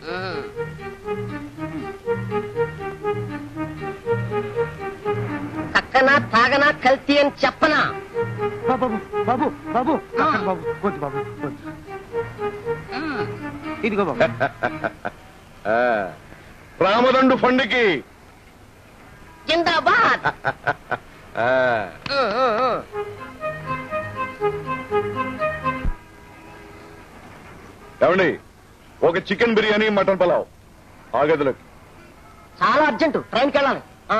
చక్కనా తాగనా కల్తీ అని చెప్పనా బాబు బాబు బాబు బాబు వద్దు బాబు వద్దు ఇదిగో బాబు ఆ, రామదండు ఫండ్కి జిందాబాద్ ఆ, ఉమ్, ఉమ్, ఉమ్. ఏమండి ఒక చికెన్ బిర్యానీ మటన్ పలావ్ ఆ గదిలోకి చాలా అర్జెంటు ట్రైన్కి వెళ్ళాలి ఆ.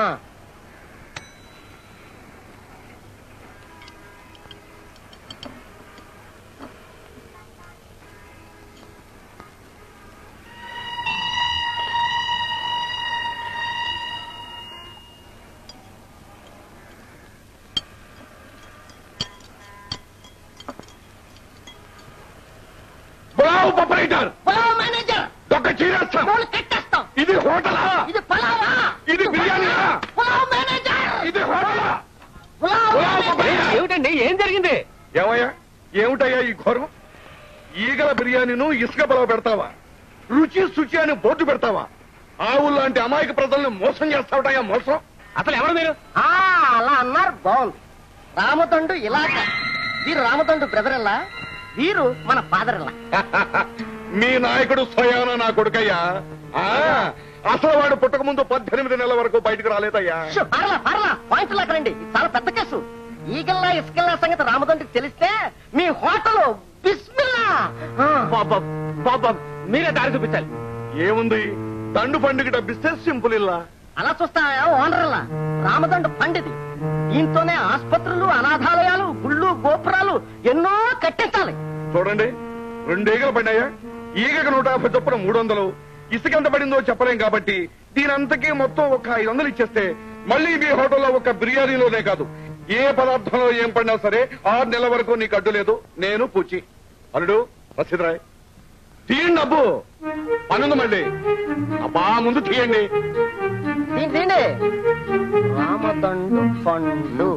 పలావ్ ఆపరేటర్ పలావ్ మేనేజర్ ఒక చీరేస్తాం డోలు కట్టేస్తాం ఇది హోటలా ఇది పలావా ఇది బిర్యానీయా పలావ్ మేనేజర్ ఇది హోటలా పలావ్ పలావ్ మేనేజర్. ఆపరేటర్ ఏమిటండి ఏం జరిగింది ఏమయ్యా ఏమిటయ్యా ఈ ఘోరం ఈగల బిర్యానీను ఇసుక పొలవ పెడతావా రుచి శుచి అని బోర్డు పెడతావా ఆవులు లాంటి అమాయక ప్రజల్ని మోసం చేస్తావటయ్యా మోసం అసలు ఎవరు మీరు ఆ, అలా అన్నారు బాగుంది రామతండు ఇలాక వీరు రామతండు బ్రదర్ ఇలా వీరు మన ఫాదర్ ఇలా మీ నాయకుడు స్వయాన నా కొడుకయ్యా ఆ, అసలు వాడు పుట్టక ముందు పద్దెనిమిది నెలల వరకు బయటకు రాలేదయ్యా షో, పర్లా పర్లా పాయింట్ లాగా రండి ఇది చాలా పెద్ద కేసు ఈగల్లా ఇసుకల్లా సంగతి రామతండ్రికి తెలిస్తే మీ హోటల్ బిస్మిల్లా ఆ. బాబా బాబా మీరే దారి చూపించాలి ఏముంది దండు పండుగ డబ్బిస్తే సింపుల్ ఇల్లా అలా చూస్తావా ఓనర్లా రామదండు పండిది దీంతోనే ఆసుపత్రులు అనాథాలయాలు గుళ్ళు గోపురాలు ఎన్నో కట్టించాలి చూడండి రెండు ఈగలు పడినాయా ఈగకు నూట యాభై చొప్పున మూడు వందలు ఇసుక ఎంత పడిందో చెప్పలేం కాబట్టి దీనంతకీ మొత్తం ఒక ఐదు వందలు ఇచ్చేస్తే మళ్ళీ మీ హోటల్లో ఒక బిర్యానీలోనే కాదు ఏ పదార్థంలో ఏం పడినా సరే ఆరు నెలల వరకు నీకు అడ్డు లేదు నేను పూచి అల్లుడు రసీదరాయ్ తీయండి అబ్బు పనుంది మళ్ళీ అబ్బా ముందు తీయండి దీని తీయండి రామదండు పండు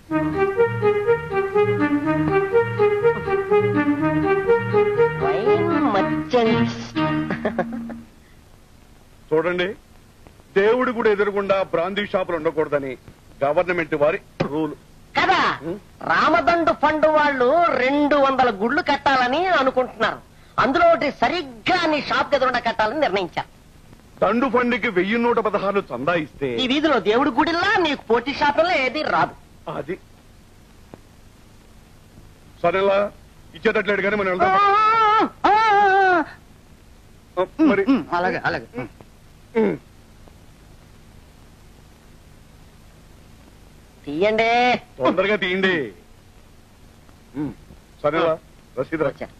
వైన్ మర్చెంట్స్ చూడండి దేవుడి కూడా ఎదురుగుండా బ్రాందీ షాపులు ఉండకూడదని గవర్నమెంట్ వారి రూల్ కదా రామదండు ఫండ్ వాళ్ళు రెండు వందల గుళ్ళు కట్టాలని అనుకుంటున్నారు అందులో ఒకటి సరిగ్గా నీ షాప్ ఎదురుండా కట్టాలని నిర్ణయించారు దండు ఫండ్కి వెయ్యి నూట పదహారు చందా ఇస్తే ఈ వీధిలో దేవుడి గుడిలా నీకు పోటీ షాపుల్లో ఏది రాదు అది సరేలా ఇచ్చేటట్లేడు కానీ మనం వెళ్దాం మరి అలాగే అలాగే ఉమ్. తీయండి తొందరగా తీయండి ఉమ్. సరేలా రసీదు రా. వచ్చా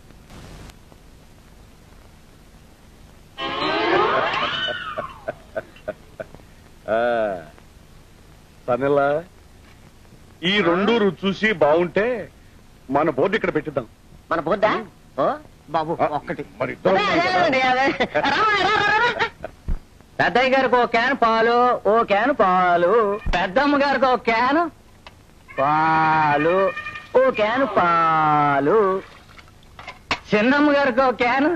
ఆ. సరేలా ఈ రెండు రుచి చూసి బాగుంటే మన బోర్డు ఇక్కడ పెట్టిద్దాం మన బోద్దా ఓ బాబు ఆ, ఒక్కటి మరి అదే, ఇద్దరం అదే, అదే, అదే. రా, రా, రా, రా, రా. పెద్దయ్య గారికి ఓ క్యాన్ పాలు ఓ క్యాన్ పాలు పెద్దమ్మ గారికి ఓ క్యాన్ పాలు ఓ క్యాన్ పాలు చిన్నమ్మ గారికి ఓ క్యాన్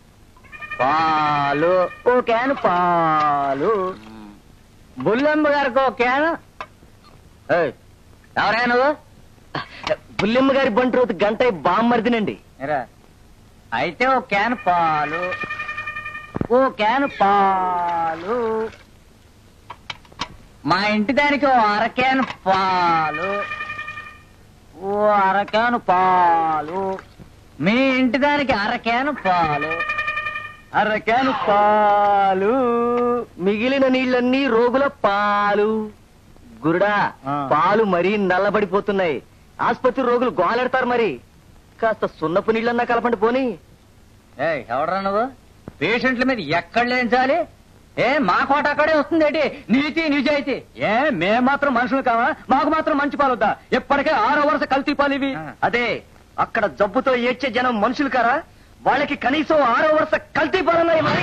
పాలు ఓ క్యాన్ పాలు బుల్లమ్మ గారికి ఓ క్యాన్ ఏయ్, ఎవరైనా నువ్వు బుల్లెమ్మ గారి బంటి రోజు గంట బామ్మర్దినండి ఏరా, అయితే ఓ క్యాన్ పాలు ఓ క్యాన్ పాలు మా ఇంటి దానికి ఓ అర క్యాన్ పాలు ఓ అర క్యాన్ పాలు మీ ఇంటి దానికి అర క్యాన్ పాలు అర క్యాన్ పాలు మిగిలిన నీళ్ళన్నీ రోగుల పాలు గురుడా ఆ. పాలు మరీ నల్లబడిపోతున్నాయి ఆసుపత్రి రోగులు గోలెడతారు మరి కాస్త సున్నపు నీళ్ళన్నా కలపండి పోని ఏయ్ ఎవడరా నువ్వు పేషెంట్ల మీద ఎక్కడ లేంచాలి ఏ మా కోట అక్కడే వస్తుంది ఏంటి నీతి నిజాయితీ ఏ మేము మాత్రం మనుషులు కావా మాకు మాత్రం మంచి పాలు వద్దా ఎప్పటికే ఆరో వరుస కల్తీ పాలు ఇవి అదే అక్కడ జబ్బుతో ఏడ్చే జనం మనుషులు కారా వాళ్ళకి కనీసం ఆరో వరుస కల్తీ పాలన్నాయి మరి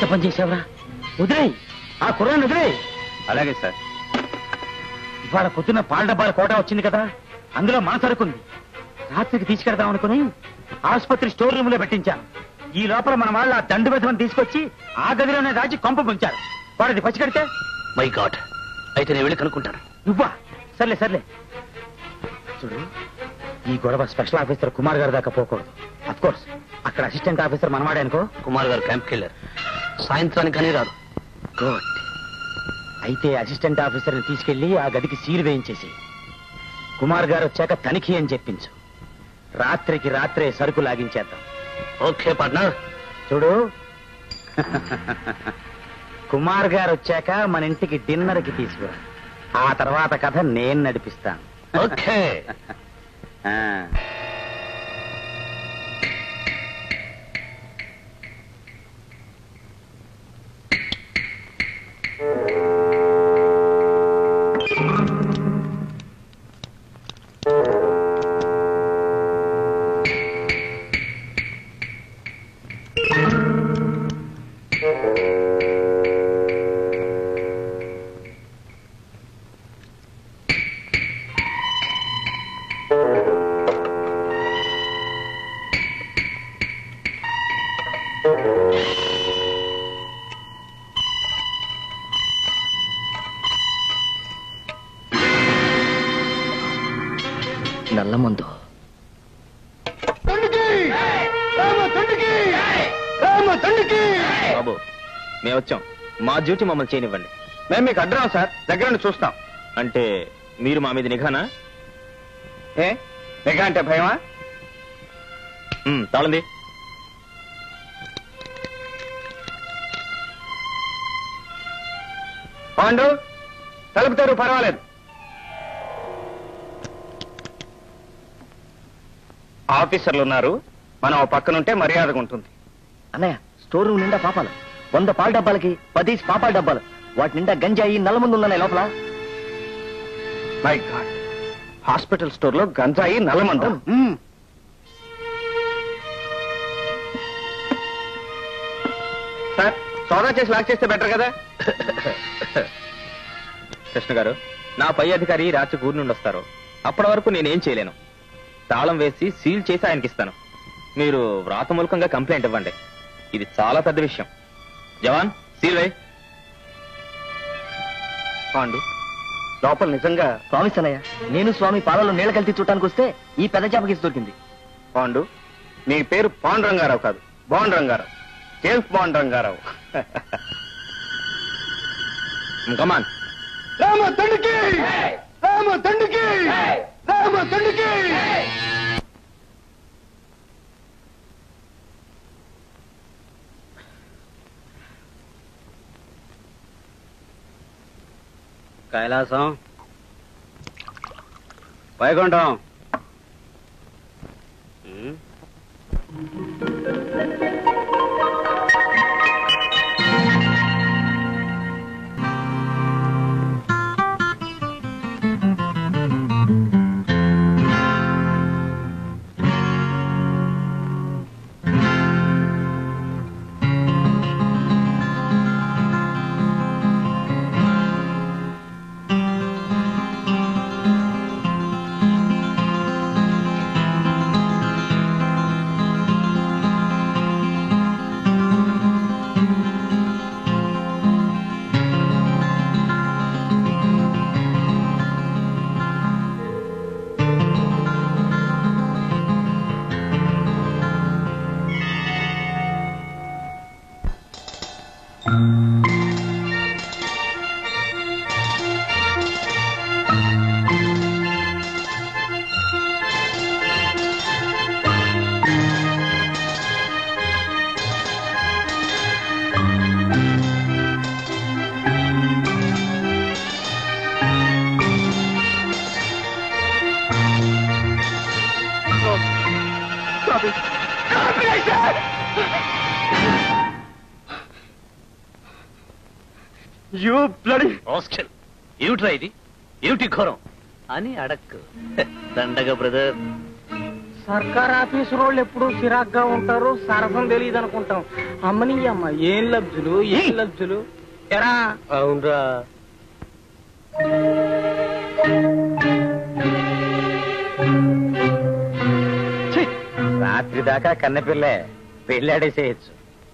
పని చేసావురా వదిలేయ్ ఆ కుర్రాన్ని వదిలేయ్ అలాగే సార్ ఇవాళ పొద్దున్న పాల డబ్బాల కోట వచ్చింది కదా అందులో మన సరుకుంది రాత్రికి తీసుకెడదాం అనుకుని ఆసుపత్రి స్టోర్ రూమ్ లో పెట్టించాను ఈ లోపల మన వాళ్ళు ఆ దండు బెదమని తీసుకొచ్చి ఆ గదిలోనే దాచి కొంప ముంచారు వాడిది పచ్చికడితే మై గాడ్ అయితే నేను వెళ్ళి కనుక్కుంటాను నువ్వా సర్లే సర్లే చూడు ఈ గొడవ స్పెషల్ ఆఫీసర్ కుమార్ గారి దాకా పోకూడదు అఫ్ కోర్స్ అక్కడ అసిస్టెంట్ ఆఫీసర్ మనవాడే అనుకో కుమార్ గారు క్యాంప్కి వెళ్ళారు సాయంత్రానికి కానీ రారు గుడ్ అయితే అసిస్టెంట్ ఆఫీసర్ని తీసుకెళ్లి ఆ గదికి సీల్ వేయించేసి కుమార్ గారు వచ్చాక తనిఖీ అని చెప్పించు రాత్రికి రాత్రే సరుకు లాగించేద్దాం ఓకే పార్ట్నర్ చూడు కుమార్ గారు వచ్చాక మన ఇంటికి డిన్నర్ కి తీసుకురా ఆ తర్వాత కథ నేను నడిపిస్తాను ఓకే ఆ. నల్ల మందు బాబు మేము వచ్చాం మా డ్యూటీ మమ్మల్ని చేయనివ్వండి మేము మీకు అడ్డం సార్ దగ్గర నుండి చూస్తాం అంటే మీరు మా మీద నిఘానా ఏ నిఘా అంటే భయమా తాళంది పాండు తలుపుతారు పర్వాలేదు ఆఫీసర్లు ఉన్నారు మనం ఓ పక్కనుంటే మర్యాదగా ఉంటుంది అన్నయ్య స్టోర్ రూమ్ నిండా పాపాలు వంద పాల డబ్బాలకి పది పాపాల డబ్బాలు వాటి నిండా గంజాయి నల్ల మందు ఉన్నాయి లోపల మై గాడ్ హాస్పిటల్ స్టోర్ లో గంజాయి నల్లమందు మ్మ్. సార్ సోదా చేసి లాక్ చేస్తే బెటర్ కదా కృష్ణ గారు నా పై అధికారి రాత్రి ఊరి నుండి వస్తారు అప్పటి వరకు నేనేం చేయలేను తాళం వేసి సీల్ చేసి ఆయనకి ఇస్తాను మీరు వ్రాతమూలకంగా కంప్లైంట్ ఇవ్వండి ఇది చాలా పెద్ద విషయం జవాన్ సీల్ వై పాండు లోపల నిజంగా ప్రామిస్ అన్నయ్య నేను స్వామి పాలలో నీళ్ళ కలిసి చూడటానికి వస్తే ఈ పెద్ద చేపకి దొరికింది పాండు నీ పేరు పాండు రంగారావు కాదు Bond Rangarao James Bond Rangarao come on Rama తండ్రికి రామ తండ్రికి రామ తండ్రికి Kailasam Vaikuntham you bloody hostel ఏమిట్రా ఇది ఏమిటి ఘోరం అని అడక్కు దండగ బ్రదర్ సర్కార్ ఆఫీసు వాళ్ళు ఎప్పుడు చిరాగ్గా ఉంటారు సరసం తెలియదు అనుకుంటాం అమ్మని అమ్మ ఏం లబ్జులు ఏం లబ్జులు ఎరా అవునరా రాత్రి దాకా కన్నెపిల్లే పెళ్ళాడేసేయచ్చు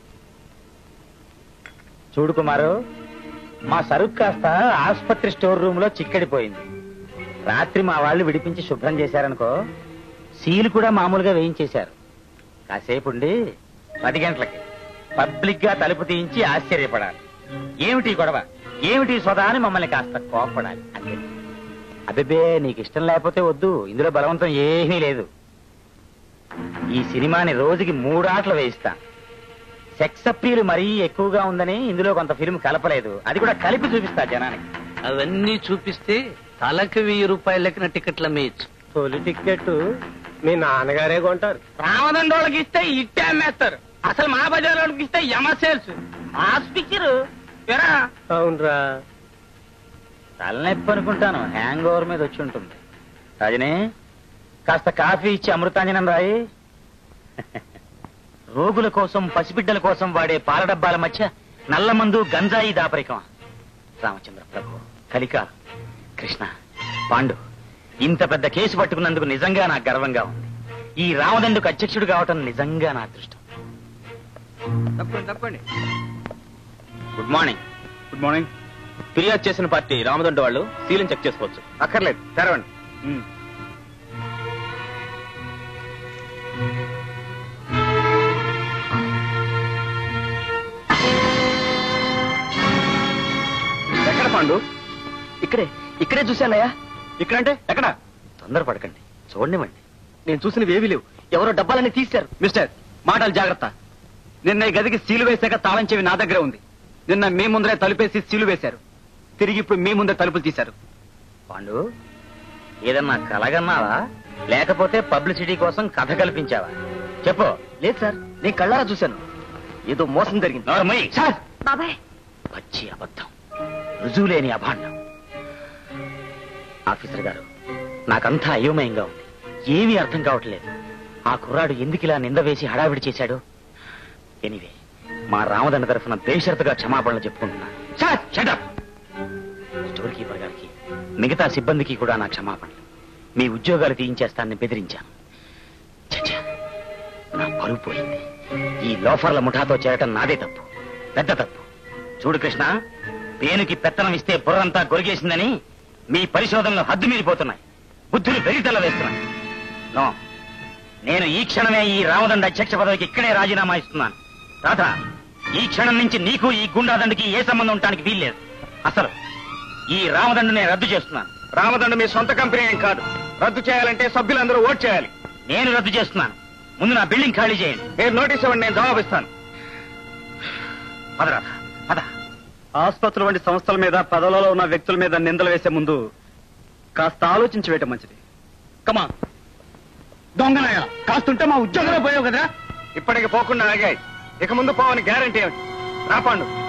చూడు కుమారు మా సరుకు కాస్త ఆసుపత్రి స్టోర్ రూమ్ లో చిక్కడిపోయింది రాత్రి మా వాళ్ళు విడిపించి శుభ్రం చేశారనుకో సీలు కూడా మామూలుగా వేయించేశారు కాసేపు ఉండి పది గంటలకి పబ్లిక్ గా తలుపు తీయించి ఆశ్చర్యపడాలి ఏమిటి ఈ గొడవ ఏమిటి ఈ సొదా అని మమ్మల్ని కాస్త కోపడాలి అంతే అబ్బే నీకు ఇష్టం లేకపోతే వద్దు ఇందులో బలవంతం ఏమీ లేదు ఈ సినిమాని రోజుకి మూడు ఆటలు వేయిస్తా సెక్స్ అప్పీల్ మరీ ఎక్కువగా ఉందని ఇందులో కొంత ఫిల్మ్ కలపలేదు అది కూడా కలిపి చూపిస్తా జనానికి అవన్నీ చూపిస్తే తలకి వెయ్యి రూపాయల లెక్కన టికెట్లు అమ్మేయచ్చు తొలి టికెట్ మీ నాన్నగారే కొంటారు రామదండోళ్ళకి ఇస్తే ఇట్టే అమ్మేస్తారు అసలు మా బజార్ వాళ్ళకి ఇస్తే యమ సేల్స్ మాస్ పిక్చర్ అవునరా తలనొప్పి అనుకుంటాను హ్యాంగ్ ఓవర్ మీద వచ్చి ఉంటుంది రాజనే కాస్త కాఫీ ఇచ్చి అమృతాంజనం రాయి రోగుల కోసం పసిబిడ్డల కోసం వాడే పాల డబ్బాల మధ్య నల్లమందు గంజాయి దాపరికం రామచంద్ర ప్రభు కలిక కృష్ణ పాండు ఇంత పెద్ద కేసు పట్టుకున్నందుకు నిజంగా నాకు గర్వంగా ఉంది ఈ రామదండుకు అధ్యక్షుడు కావటం నిజంగా నా అదృష్టం తప్పండి తప్పండి గుడ్ మార్నింగ్ గుడ్ మార్నింగ్ ఫిర్యాదు చేసిన పార్టీ రామదండ వాళ్ళు సీలింగ్ చెక్ చేసుకోవచ్చు అక్కర్లేదు తెరవండి ఎక్కడ పాండు ఇక్కడే ఇక్కడే చూశానయ్యా ఇక్కడంటే ఎక్కడ తొందరపడకండి చూడనివ్వండి నేను చూసినవి ఏవీ లేవు ఎవరో డబ్బాలన్నీ తీశారు మిస్టర్ మాటలు జాగ్రత్త నిన్న ఈ గదికి సీలు వేశాక తాళం చెవి నా దగ్గర ఉంది నిన్న మీ ముందరే తలుపేసి సీలు వేశారు తిరిగి ఇప్పుడు మీ ముందే తలుపులు తీశారు పాండు ఏదన్నా కలగన్నావా లేకపోతే పబ్లిసిటీ కోసం కథ కల్పించావా చెప్పు లేదు సార్ నేను కళ్ళారా చూశాను ఏదో మోసం జరిగింది నోర్మయ్. సార్ బాబాయ్ పచ్చి అబద్ధం రుజువు లేని అభాండం ఆఫీసర్ గారు నాకంతా అయోమయంగా ఉంది ఏమీ అర్థం కావట్లేదు ఆ కుర్రాడు ఎందుకు ఇలా నింద వేసి హడావిడి చేశాడు ఎనివే మా రామదండ తరఫున బేషరతుగా క్షమాపణలు చెప్పుకుంటున్నా sir, shut up! Store keeper గారికి మిగతా సిబ్బందికి కూడా నా క్షమాపణలు మీ ఉద్యోగాలు తీయించేస్తానని బెదిరించాను ఛ, నా పరువు పోయింది ఈ లోఫర్ల ముఠాతో చేరటం నాదే తప్పు పెద్ద తప్పు చూడు కృష్ణ పేనుకి పెత్తనం ఇస్తే బుర్రంతా గొరిగేసిందని మీ పరిశోధనలు హద్దు మీరిపోతున్నాయి బుద్ధులు పెరిగితల వేస్తున్నాయి నో నేను ఈ క్షణమే ఈ రామదండ అధ్యక్ష పదవికి ఇక్కడే రాజీనామా ఇస్తున్నాను రాధ ఈ క్షణం నుంచి నీకు ఈ గుండాదండకి ఏ సంబంధం ఉండటానికి వీల్లేదు అసలు ఈ రామదండు నేను రద్దు చేస్తున్నాను రామదండ మీ సొంత కంపెనీ ఏం కాదు రద్దు చేయాలంటే సభ్యులందరూ ఓట్ చేయాలి నేను రద్దు చేస్తున్నాను ముందు నా బిల్డింగ్ ఖాళీ చేయండి మీరు నోటీస్ ఇవ్వండి నేను జవాబిస్తాను పద రాధ పద ఆసుపత్రుల వంటి సంస్థల మీద పదవులలో ఉన్న వ్యక్తుల మీద నిందలు వేసే ముందు కాస్త ఆలోచించి వేయటం మంచిది కమా దొంగనాయ కాస్తుంటే మా ఉద్యోగంలో పోయావు కదా ఇప్పటికి పోకుండా ఆగాయి ఇక ముందు పోవని గ్యారంటీ ఏమిటి రాపాండు